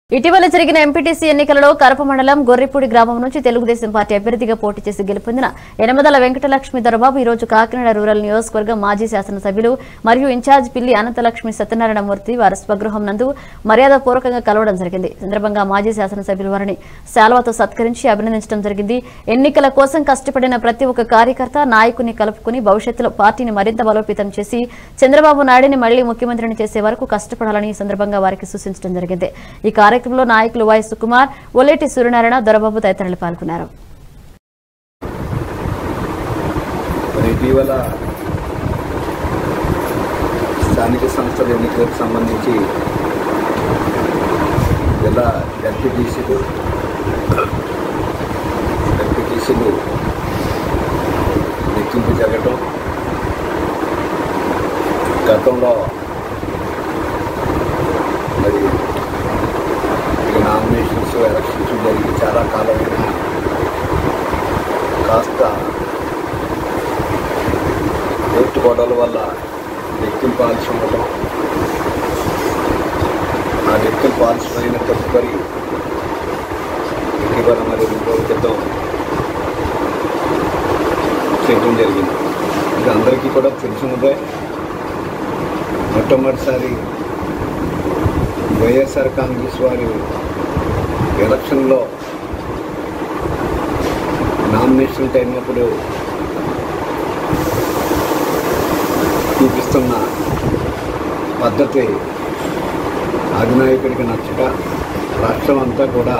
ఇటీవల జరిగిన ఎంపీటీసీ ఎన్నికలలో కరప మండలం గొర్రెపూడి గ్రామం నుంచి తెలుగుదేశం పార్టీ అభ్యర్థిగా పోటీ చేసి గెలుపొందిన యనమదల వెంకటలక్ష్మి దొరబాబు ఈ రోజు కాకినాడ రూరల్ నియోజకవర్గం మాజీ శాసనసభ్యులు మరియు ఇన్ఛార్జ్ పిల్లి అనంతలక్ష్మి సత్యనారాయణమూర్తి వారి స్వగృహం నందు మర్యాదపూర్వకంగా కలవడం జరిగింది ఈ సందర్భంగా మాజీ శాసనసభ్యులు వారిని శాల్వతో సత్కరించి అభినందించడం జరిగింది ఎన్నికల కోసం కష్టపడిన ప్రతి ఒక్క కార్యకర్త నాయకుని కలుపుకుని భవిష్యత్తులో పార్టీని మరింత బలోపేతం చేసి చంద్రబాబు నాయుడిని మళ్లీ ముఖ్యమంత్రిని చేసే వరకు కష్టపడాలని ఈ సందర్భంగా వారికి సూచించడం జరిగింది ఈ కార్యక్రమంలో నాయకులు వై సుకుమార్ ఒలేటి సూర్యనారాయణ దొరబాబు తదితరులు పాల్గొన్నారు మరి ఇటీవల స్థానిక సంస్థల ఎన్నికలకు సంబంధించి జిల్లా ఎంపీటీసీలు ఎంపీటీసీలు లెక్కింపు జరగటం గతంలో మరి ఈ నామినేషన్స్ ఎలక్షన్స్ జరిగి చాలా కాలమైన కాస్త కోర్టు గొడవల వల్ల లెక్కింపు ఆలస్యం అవ్వడం ఆ లెక్కింపు ఆలస్యమైన తదుపరి ఇటీవల మరి రెండు రోజుల క్రితం చేయడం జరిగింది ఇది అందరికీ కూడా తెలిసినదే మొట్టమొదటిసారి వైఎస్ఆర్ కాంగ్రెస్ వారి ఎలక్షన్లో నామినేషన్ అయినప్పుడు చూపిస్తున్న పద్ధతి అధినాయకుడికి నచ్చక రాష్ట్రం అంతా కూడా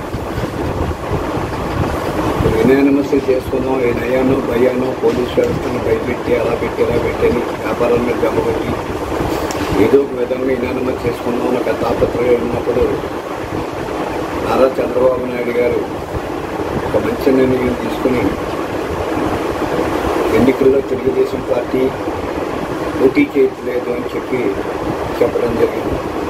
వినయనమస్య చేసుకుందాం ఈ నయానో భయానో పోలీస్ వ్యవస్థను భయపెట్టి అలా పెట్టి అలా పెట్టని వ్యాపారాల మీద గమపెట్టి ఏదో ఒక విధంగా ఇనానమస్ చేసుకుందాం అన్న ఒక తాపత్రయం ఉన్నప్పుడు నారా చంద్రబాబు నాయుడు గారు ఒక మంచి నిర్ణయం తీసుకుని ఎన్నికల్లో తెలుగుదేశం పార్టీ పోటీ చేయట్లేదు అని చెప్పి చెప్పడం జరిగింది